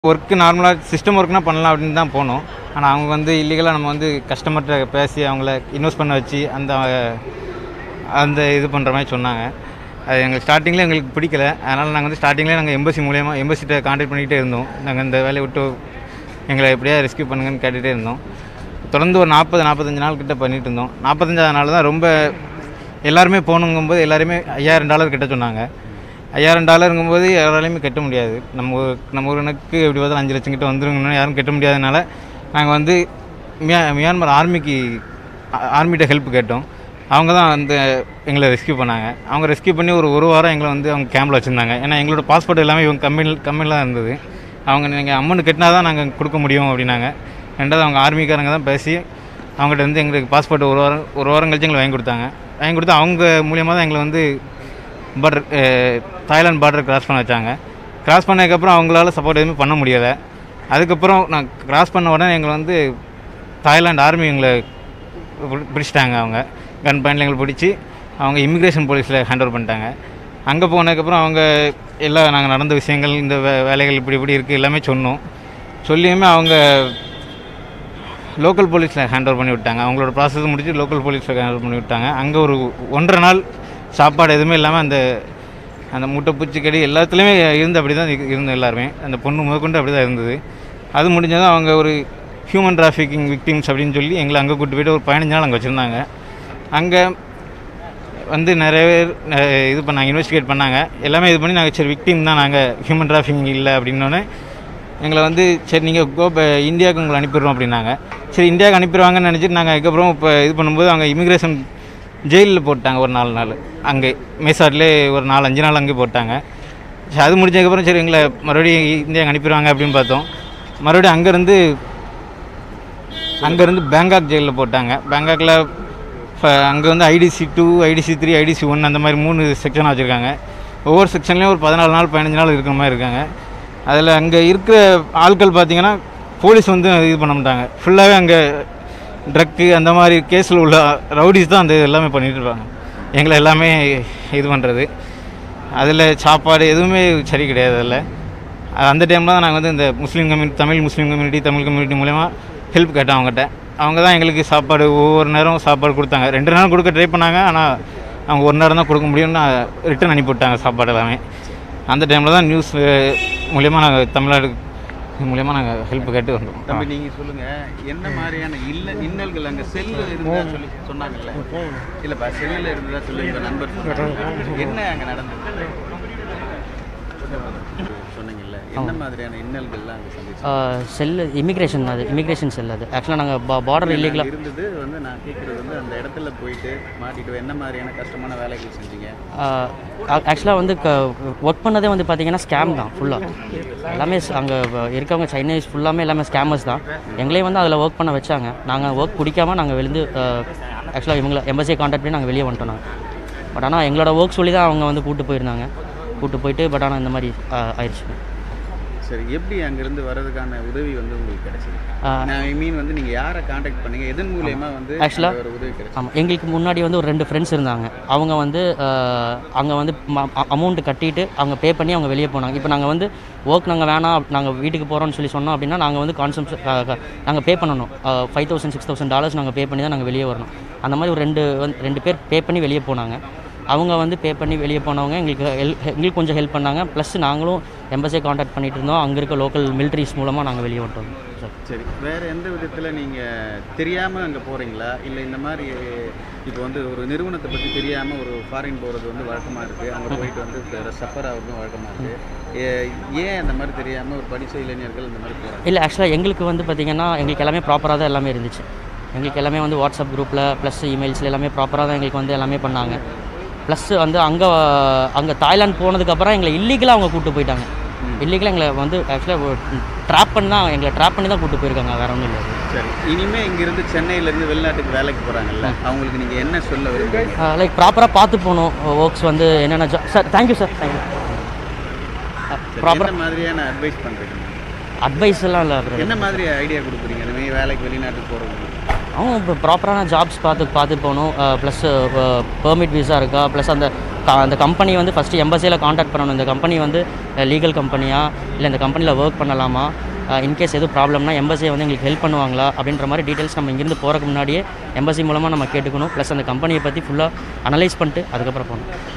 Work நார்மலாக system ஒர்க்னா பண்ணலாம் அப்படின்னு தான் போனோம் ஆனால் அவங்க வந்து இல்லீகலாக நம்ம வந்து கஸ்டமர்கிட்ட பேசி அவங்கள இன்வெஸ்ட் பண்ண வச்சு அந்த அந்த இது பண்ணுற மாதிரி சொன்னாங்க அது எங்களுக்கு ஸ்டார்டிங்கில் எங்களுக்கு பிடிக்கல அதனால் நாங்கள் வந்து ஸ்டார்டிங்லேயே நாங்கள் எம்பசி மூலியமாக எம்பசிட்ட காண்டாக்ட் பண்ணிகிட்டே இருந்தோம் நாங்கள் இந்த வேலையை விட்டு எங்களை எப்படியா ரெஸ்க்யூ பண்ணுங்கன்னு கேட்டுகிட்டே இருந்தோம் தொடர்ந்து ஒரு நாற்பது நாற்பத்தஞ்சு நாள் கிட்ட பண்ணிட்டு இருந்தோம் நாற்பத்தஞ்சாவது நாள் தான் ரொம்ப எல்லாருமே போகணுங்கும்போது எல்லாருமே ஐயாயிரம் டாலர் கிட்ட சொன்னாங்க ஐயாயிரம் டாலருங்கும்போது யாராலையுமே கட்ட முடியாது நம்ம ஊர் நம்ம ஊருக்கு எப்படி பார்த்தாலும் அஞ்சு லட்சம் கிட்ட வந்துருங்கன்னு யாரும் கட்ட முடியாதனால நாங்கள் வந்து மியா மியான்மர் ஆர்மிக்கு ஆர்மிகிட்ட ஹெல்ப் கேட்டோம் அவங்க தான் வந்து எங்களை ரெஸ்க்யூ பண்ணாங்க அவங்க ரெஸ்க்யூ பண்ணி ஒரு ஒரு வாரம் எங்களை வந்து அவங்க கேம்பில் வச்சுருந்தாங்க ஏன்னா எங்களோட பாஸ்போர்ட் எல்லாமே இவங்க கம்பெனியில் கம்பெனியில் தான் இருந்தது அவங்க நீங்கள் அமௌண்ட் கட்டினா தான் நாங்கள் கொடுக்க முடியும் அப்படின்னாங்க ரெண்டாவது அவங்க ஆர்மிக்காரங்க தான் பேசி அவங்ககிட்ட வந்து எங்களுக்கு பாஸ்போர்ட் ஒரு வாரம் ஒரு வாரம் கழிச்சு எங்களுக்கு வாங்கி கொடுத்தாங்க வாங்கி கொடுத்து அவங்க மூலியமாக தான் எங்களை வந்து பார்டர் தாய்லாந்து பார்டர் கிராஸ் பண்ண வச்சாங்க கிராஸ் பண்ணதுக்கப்புறம் அவங்களால சப்போர்ட் எதுவுமே பண்ண முடியலை அதுக்கப்புறம் நான் கிராஸ் பண்ண உடனே எங்களை வந்து தாய்லாந்து ஆர்மி எங்களை பிடி- பிடிச்சிட்டாங்க அவங்க கன் பாயிண்டில் எங்களை பிடிச்சி அவங்க இமிக்ரேஷன் போலீஸில் ஹேண்ட் ஓவர் பண்ணிட்டாங்க அங்கே போனதுக்கப்புறம் அவங்க எல்லா நாங்கள் நடந்த விஷயங்கள் இந்த வே வேலைகள் இப்படி இப்படி இருக்குது எல்லாமே சொன்னோம் சொல்லியுமே அவங்க லோக்கல் போலீஸில் ஹேண்ட் ஓவர் பண்ணி விட்டாங்க அவங்களோட ப்ராசஸ் முடிச்சு லோக்கல் போலீஸில் ஹேண்ட் ஓவர் பண்ணி விட்டாங்க அங்கே ஒரு ஒன்றரை நாள் சாப்பாடு எதுவுமே இல்லாமல் அந்த அந்த முட்டை பூச்சிக்கடி எல்லாத்துலேயுமே இருந்து அப்படி தான் இருந்தோம் எல்லாருமே அந்த பொண்ணு முதற்கொண்டு அப்படி தான் இருந்தது அது முடிஞ்சதும் அவங்க ஒரு ஹியூமன் டிராஃபிக்கிங் விக்டிம்ஸ் அப்படின்னு சொல்லி எங்களை அங்கே கூட்டு போயிட்டு ஒரு பதினஞ்சு நாள் அங்கே வச்சுருந்தாங்க அங்கே வந்து நிறைய பேர் அஹ், இது பண்ணாங்க இன்வெஸ்டிகேட் பண்ணாங்க எல்லாமே இது பண்ணி நாங்கள் சரி விக்டிம் தான் நாங்கள் ஹியூமன் டிராஃபிக்கிங் இல்லை அப்படின்னோடனே எங்களை வந்து சரி நீங்கள் கோ இந்தியாவுக்கு உங்களை அனுப்பிடுறோம் அப்படின்னாங்க சரி இந்தியாவுக்கு அனுப்பிடுவாங்கன்னு நினச்சிட்டு நாங்கள் அதுக்கப்புறம் இப்போ இது பண்ணும்போது அவங்க இமிக்ரேஷன் ஜெயிலில் போட்டாங்க ஒரு நாலு நாள் அங்கே மேசாட்லேயே ஒரு நாலு அஞ்சு நாள் அங்கே போட்டாங்க சரி அது முடிஞ்சதுக்கப்புறம் சரி எங்களை மறுபடியும் இந்தியாவுக்கு அனுப்பிடுவாங்க அப்படின்னு பார்த்தோம் மறுபடியும் அங்கேருந்து அங்கேருந்து பேங்காக் ஜெயிலில் போட்டாங்க பேங்காக்கில் அங்கே வந்து IDC two IDC three IDC one அந்த மாதிரி மூணு செக்ஷனாக வச்சுருக்காங்க ஒவ்வொரு செக்ஷன்லேயும் ஒரு பதினாலு நாள் பதினஞ்சு நாள் இருக்கிற மாதிரி இருக்காங்க அதில் அங்கே இருக்கிற ஆட்கள் பார்த்தீங்கன்னா போலீஸ் வந்து இது பண்ண மாட்டாங்க ஃபுல்லாகவே அங்கே ட்ரக்கு அந்த மாதிரி கேஸில் உள்ள ரவுடிஸ் தான் அந்த எல்லாமே பண்ணிட்டு இருப்பாங்க எங்களை எல்லாமே இது பண்ணுறது அதில் சாப்பாடு எதுவுமே சரி கிடையாது அதில் அந்த டைமில் தான் நாங்கள் வந்து இந்த Muslim community Tamil Muslim community Tamil community மூலயமா ஹெல்ப் கேட்டோம் அவங்ககிட்ட அவங்க தான் எங்களுக்கு சாப்பாடு ஒவ்வொரு நேரம் சாப்பாடு கொடுத்தாங்க ரெண்டு நேரம் கொடுக்க ட்ரை பண்ணாங்க ஆனால் அவங்க ஒரு நேரம் தான் கொடுக்க முடியும்னு ரிட்டன் அனுப்பி விட்டாங்க சாப்பாடு எல்லாமே அந்த டைமில் தான் நியூஸ் மூலயமா நாங்கள் தமிழ்நாடு மூலயமா நாங்கள் ஹெல்ப் கேட்டு வந்தோம் தம்பி நீங்க சொல்லுங்க என்ன மாதிரியான இல்ல இன்னல்கள் அங்க செல்ல இருந்தா சொல்லி சொன்னாங்கல்ல இல்லப்பா செல்லுல இருந்ததா சொல்லி உங்க நண்பர் சொன்னாங்க. என்ன அங்க நடந்தது சொன்னீங்கல்ல என்ன மாதிரியான இன்னல்கள்லாம் அங்க சந்திச்சு செல்லு இமிக்ரேஷன் அது இமிக்ரேஷன் செல் அது ஆக்சுவலாக நாங்கள் பார்டர் இல்லீகலாக இருந்தது வந்து நான் கேட்கறது வந்து அந்த இடத்துல போயிட்டு மாட்டிட்டு என்ன மாதிரியான கஷ்டமான வேலைகள் செஞ்சீங்க ஆக்சுவலாக வந்து ஒர்க் பண்ணதே வந்து பார்த்தீங்கன்னா ஸ்கேம் தான் ஃபுல்லாக எல்லாமே அங்கே இருக்கவங்க சைனீஸ் ஃபுல்லாமே எல்லாமே ஸ்கேமர்ஸ் தான் எங்களையும் வந்து அதில் ஒர்க் பண்ண வச்சாங்க நாங்கள் ஒர்க் பிடிக்காம நாங்கள் விழுந்து ஆக்சுவலாக இவங்களை எம்பசியை காண்டாக்ட் பண்ணி நாங்கள் வெளியே வந்துட்டோம் நாங்கள் பட் ஆனால் எங்களோட ஒர்க் சொல்லி தான் அவங்க வந்து கூப்பிட்டு போயிருந்தாங்க கூப்பிட்டு போயிட்டு பட் ஆனால் இந்த மாதிரி ஆஹ், ஆயிடுச்சு சரி எப்படி அங்கிருந்து வர்றதுக்கான உதவி வந்து உங்களுக்கு கிடைச்சது ஆஹ், நான் ஐ மீன் வந்து நீங்க யாரை காண்டாக்ட் பண்ணீங்க எதன் மூலியமா வந்து Actually- அந்த ஒரு உதவி கிடைச்சது ஆமாம் எங்களுக்கு முன்னாடி வந்து ஒரு ரெண்டு ஃப்ரெண்ட்ஸ் இருந்தாங்க அவங்க வந்து அங்கே வந்து அமௌண்ட் கட்டிட்டு அவங்க பே பண்ணி அவங்க வெளியே போனாங்க இப்போ நாங்கள் வந்து ஒர்க் நாங்கள் வேணாம் நாங்கள் வீட்டுக்கு போகிறோம்னு சொல்லி சொன்னோம் அப்படின்னா நாங்கள் வந்து கான்செப்ட் நாங்கள் பே பண்ணணும் five thousand six thousand dollars நாங்கள் பே பண்ணி தான் நாங்கள் வெளியே வரணும் அந்த மாதிரி ஒரு ரெண்டு வந்து ரெண்டு பேர் பே பண்ணி வெளியே போனாங்க அவங்க வந்து பே பண்ணி வெளியே போனவங்க எங்களுக்கு ஹெல்ப் எங்களுக்கு கொஞ்சம் ஹெல்ப் பண்ணாங்க ப்ளஸ் நாங்களும் எம்பசியை காண்டாக்ட் பண்ணிட்டு இருந்தோம் அங்கே இருக்க லோக்கல் மிலிட்ரிஸ் மூலமாக நாங்கள் வெளியே வந்துட்டோம் சார் சரி வேற எந்த விதத்துல நீங்க தெரியாம அங்க போறீங்களா இல்ல இந்த மாதிரி இப்போ வந்து ஒரு நிறுவனத்தை பத்தி தெரியாம ஒரு ஃபாரின் போறது வந்து வழக்கமா இருக்கு அங்க போயிட்டு வந்து சஃபர் ஆகுறதும் வழக்கமா இருக்கு ஏ- ஏன் அந்த மாதிரி தெரியாம ஒரு படிச்ச இளைஞர்கள் இந்த மாதிரி போறாங்க இல்லை ஆக்சுவலாக எங்களுக்கு வந்து பார்த்திங்கன்னா எங்களுக்கு எல்லாமே ப்ராப்பராக தான் எல்லாமே இருந்துச்சு எங்களுக்கு எல்லாமே வந்து வாட்ஸ்அப் குரூப்பில் ப்ளஸ் இமெயில்ஸில் எல்லாமே ப்ராப்பராக தான் எங்களுக்கு வந்து எல்லாமே பண்ணாங்க ப்ளஸ் வந்து அங்கே அங்கே தாய்லாந்து போனதுக்கப்புறம் எங்களை இல்லீகலாக அவங்க கூப்பிட்டு போயிட்டாங்க இல்லீகலாக எங்களை வந்து ஆக்சுவலாக ட்ராப் பண்ணி தான் எங்களை ட்ராப் பண்ணி தான் கூப்பிட்டு போயிருக்காங்க வேற ஒன்றும் இல்லை சரி இனிமே இங்கிருந்து சென்னையில இருந்து வெளிநாட்டுக்கு வேலைக்கு போறாங்கல்ல அவங்களுக்கு நீங்க என்ன சொல்ல விரும்புறீங்க லைக் ப்ராப்பராக பார்த்து போகணும் ஒர்க்ஸ் வந்து என்னென்ன ஜா சார் தேங்க்யூ சார் தேங்க்யூ சரி, ப்ராப்பர் என்ன மாதிரியான அட்வைஸ் பண்றீங்க அட்வைஸ் எல்லாம் இல்லை brother. என்ன மாதிரி ஐடியா கொடுக்குறீங்க இந்த மாதிரி வேலைக்கு வெளிநாட்டுக்கு போறவங்க அவங்க இப்போ ப்ராப்பரான ஜாப்ஸ் பார்த்து பார்த்து போகணும் ப்ளஸ் பெர்மிட் விசா இருக்கா ப்ளஸ் அந்த க- அந்த கம்பெனி வந்து ஃபஸ்ட்டு எம்பசியில் காண்டாக்ட் பண்ணணும் இந்த கம்பெனி வந்து லீகல் கம்பெனியா இல்லை இந்த கம்பெனியில் ஒர்க் பண்ணலாமா இன்கேஸ் எதுவும் ப்ராப்ளம்னா எம்பசி வந்து எங்களுக்கு ஹெல்ப் பண்ணுவாங்களா அப்படின்ற மாதிரி டீட்டெயில்ஸ் நம்ம இங்கேருந்து போகிறக்கு முன்னாடியே எம்பசி மூலமாக நம்ம கேட்டுக்கணும் ப்ளஸ் அந்த கம்பெனியை பற்றி ஃபுல்லாக அனலைஸ் பண்ணிட்டு அதுக்கப்புறம் போகணும்